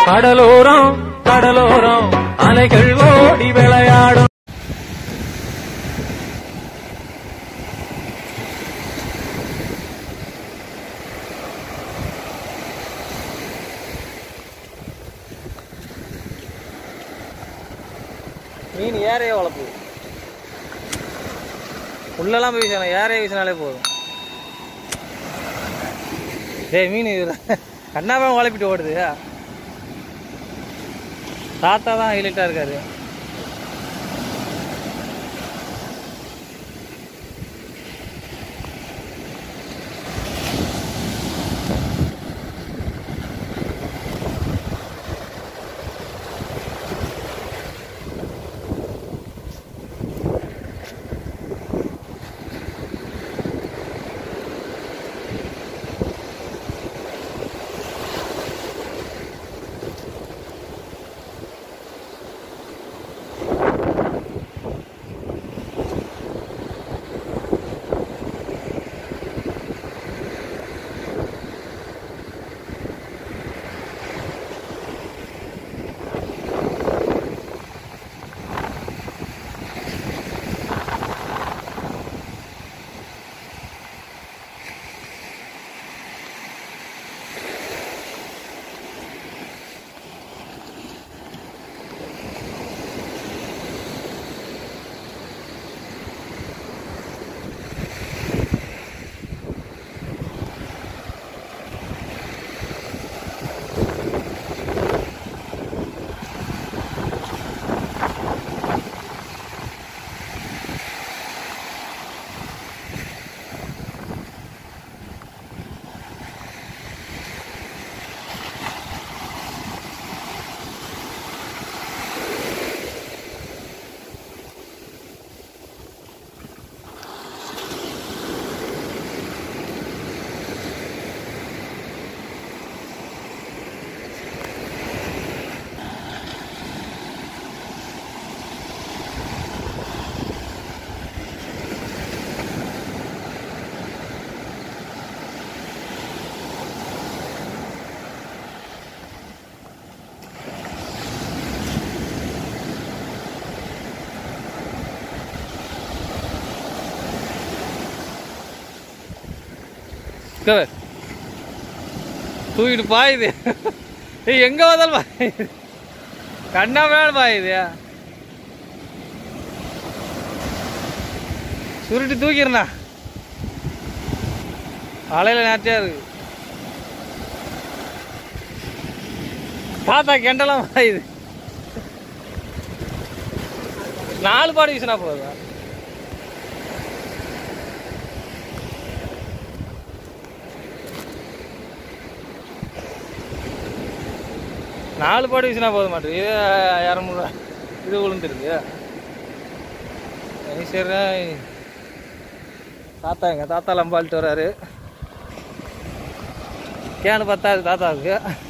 கடலோரம் கடலோரம் அலைகள் ஓடி விளையாடும் மீன் ஏறைய வளர்ப்பு உள்ளெல்லாம் போய் வீசணும் ஏறைய வீசினாலே போதும் டேய் மீன் இது கண்ணாபா வளப்பிட்டு ஓடுது தாத்தா தான் ஹைலைட்டாக இருக்காரு இங்க பாரு. தூக்கிட்டு பாயுது ஏய் எங்க வந்தாலும் பாயுது கண்ணா மேல பாயுது சுருட்டி தூக்கிடுண்ணா அலையில நேர்த்தியா இருக்கு பார்த்தா கெண்டெல்லாம் பாயுது நாலு பாடு வீசினா போதும் நாலு பாடு வீசினா போத மாட்டேங்குது இது இரநூறுவா இது விழுந்துருக்கு சரி தாத்தா எங்க தாத்தா லம்பாலிட்டு வராரு கேனு பத்தாது தாத்தாவுக்கு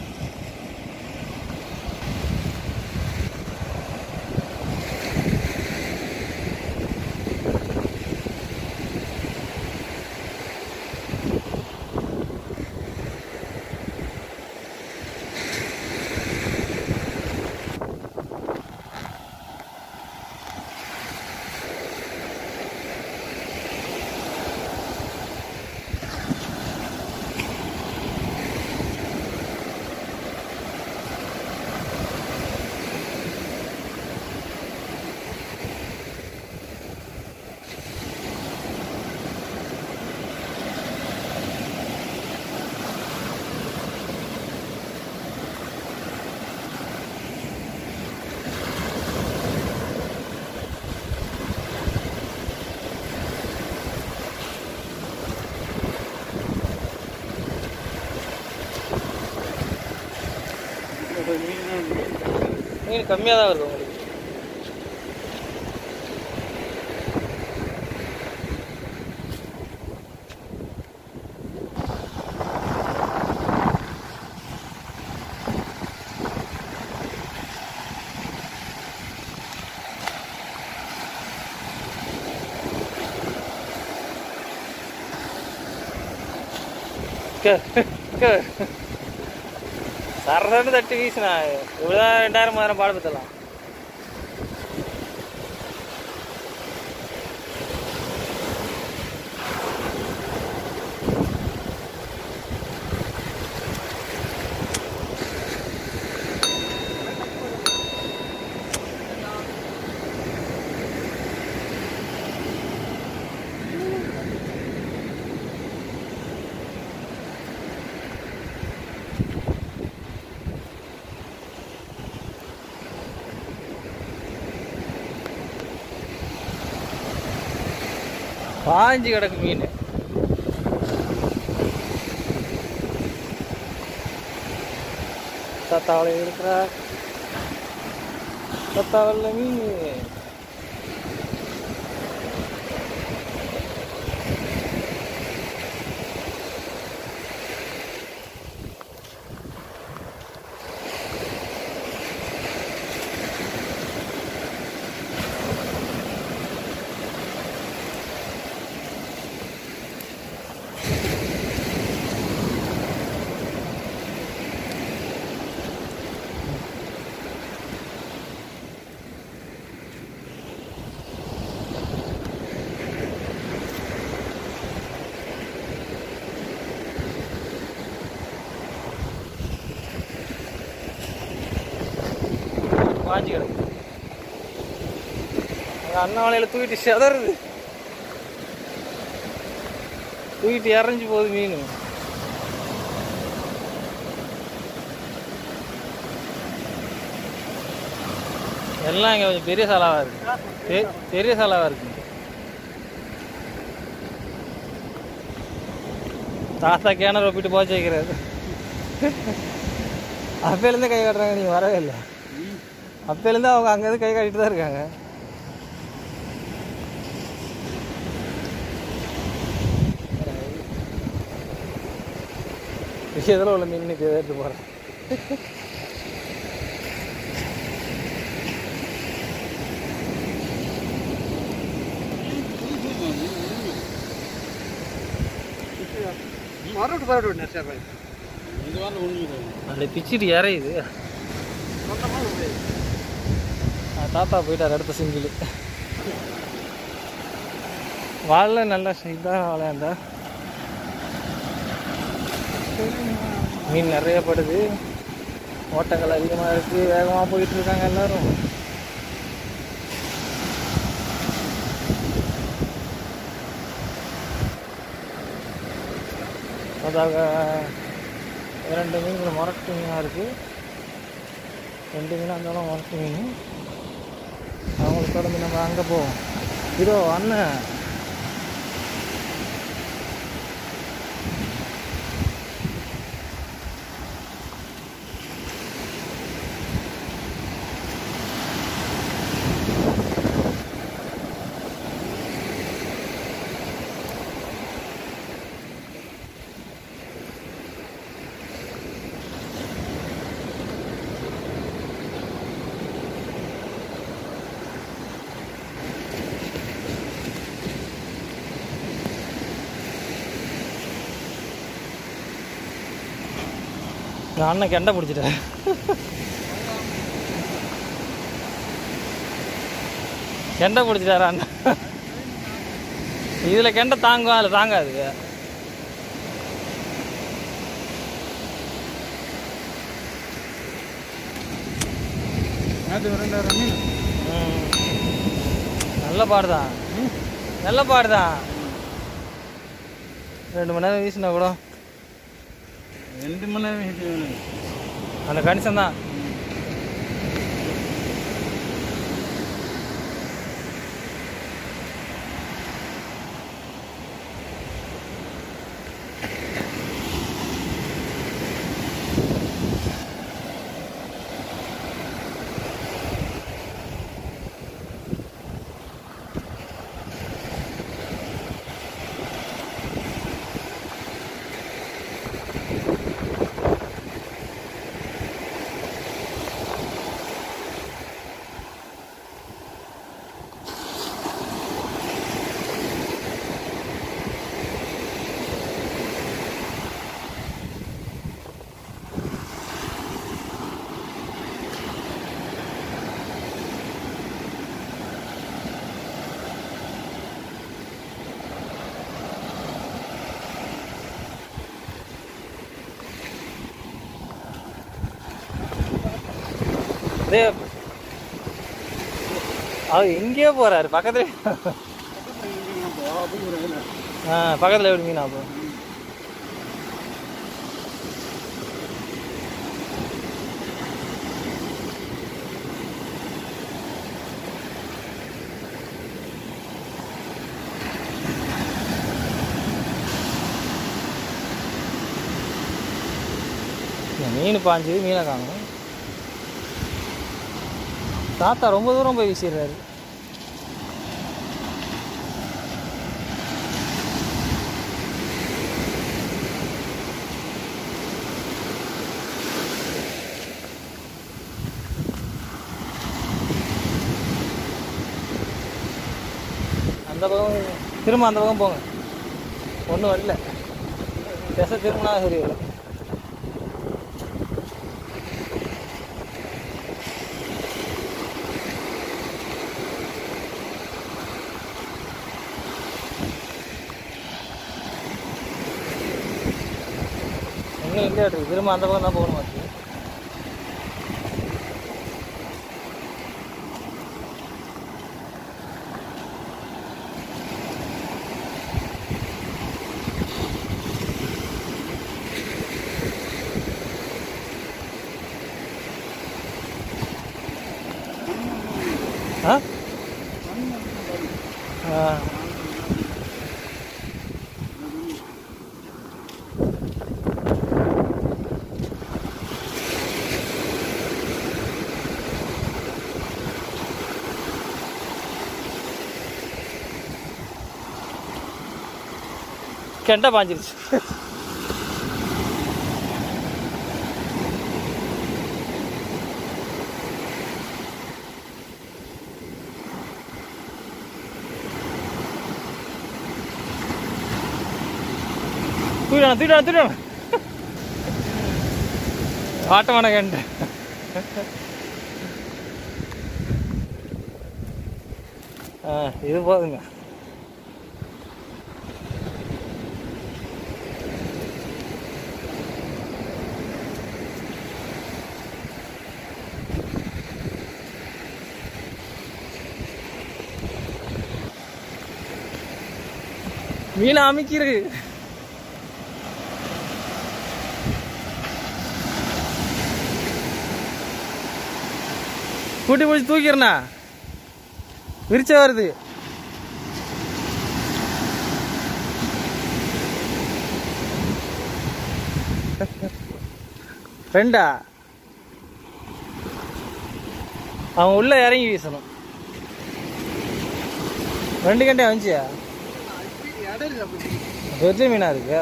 மீன் கம்மியாக தான் வருது உங்களுக்கு க- க- சரசரன்னு தட்டி வீசினா இவ்வளோதான் ரெண்டாயிரம் மூவாயிரம் பாடுபத்தலாம் பாஞ்சு கிடக்கு மீன் தத்தாவளை இருக்கிறா தத்தாவள மீன் பாஞ்சு கிடக்கு அங்கே அண்ணாமலையில் தூக்கிட்டு செதறுது தூக்கிட்டு இறஞ்சி போகுது மீன் எல்லாம் இங்கே கொஞ்சம் பெரிய சாலாவாக இருக்கு பெ- பெரிய சாலாவாக இருக்கு தாத்தா கிணறு ஒப்பிட்டு போச்சு வைக்கிறாரு அப்பையிலேருந்தே கை காட்டுறாங்க நீங்கள் வரவே இல்லை அப்பையிலேருந்து அவங்க அங்கேருந்து கை காட்டிட்டு தான் இருக்காங்க விஷயத்தில் உள்ள மீன் இப்போ எடுத்து போகிறேன் மறுபடியும் மறுபடியும் நெசா பாய் அப்படி பிச்சுட்டு இறையுது ஆ, தாத்தா போயிட்டார் அடுத்த சிங்கிள் வாழை நல்லா இதாக வாழையாண்டா மீன் நிறைய படுது ஓட்டங்கள் அதிகமாக இருக்குது வேகமாக போயிட்டு இருக்காங்க எல்லாரும் அதாக இரண்டு மீன்கள் மொரட்டு மீனாக இருக்குது ரெண்டு மீனாக இருந்தாலும் மொரட்டு மீன் அவங்களுக்கு தொடர்ந்து நம்ம அங்கே போவோம் இதோ அண்ணன் நான் அண்ணன் கெண்டை பிடிச்சிட்டேன் கெண்டை பிடிச்சிட்டாரா அண்ணன் இதில் கெண்டை தாங்கும் அதில் தாங்காது அது ரெண்டாயிரம் மீன் ம். நல்ல பாடுதான் நல்ல பாடுதான் ரெண்டு மணி நேரம் வீசினா கூட ரெண்டு மணி நேரம் ஹிட் வேணும் அந்த கணிசம் தான் டே அவர் எங்கேயோ போறாரு பக்கத்துல ஆ பக்கத்துல எப்படி மீனா அப்போ இந்த மீன் பாஞ்சது மீனை காணும் தாத்தா ரொம்ப தூரம் போய் வீசிடுறாரு அந்த பக்கம் திரும்ப அந்த பக்கம் போங்க ஒன்றும் வரல திசை திரும்பினா சரி வரல இன்னும் இல்லையா இருக்கு திரும்ப அந்த பக்கம் தான் போகணும் மாச்சு ஆ ஆ கெண்டை பாஞ்சிருச்சு தூக்கிடான தூக்கிடான தூக்கிடான ஆட்டமான கெண்டை ஆ இது போதுங்க மீன் அமைக்கிறது கூட்டி பிடிச்சி தூக்கிறண்ணா விரிச்ச வருது ரெண்டா அவன் உள்ள இறங்கி வீசணும் ரெண்டு கண்டே வந்துச்சியா பெரிய மீனா இருக்கு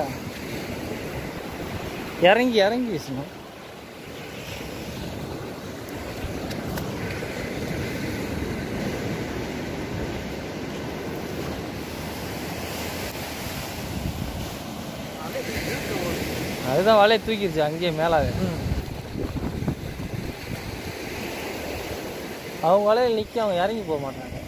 இறங்கி இறங்கி வீசணும் அதுதான் வலையை தூக்கிடுச்சு அங்கேயே மேலாக அவங்க வலையில் நிற்க அவங்க இறங்கி போக மாட்டாங்க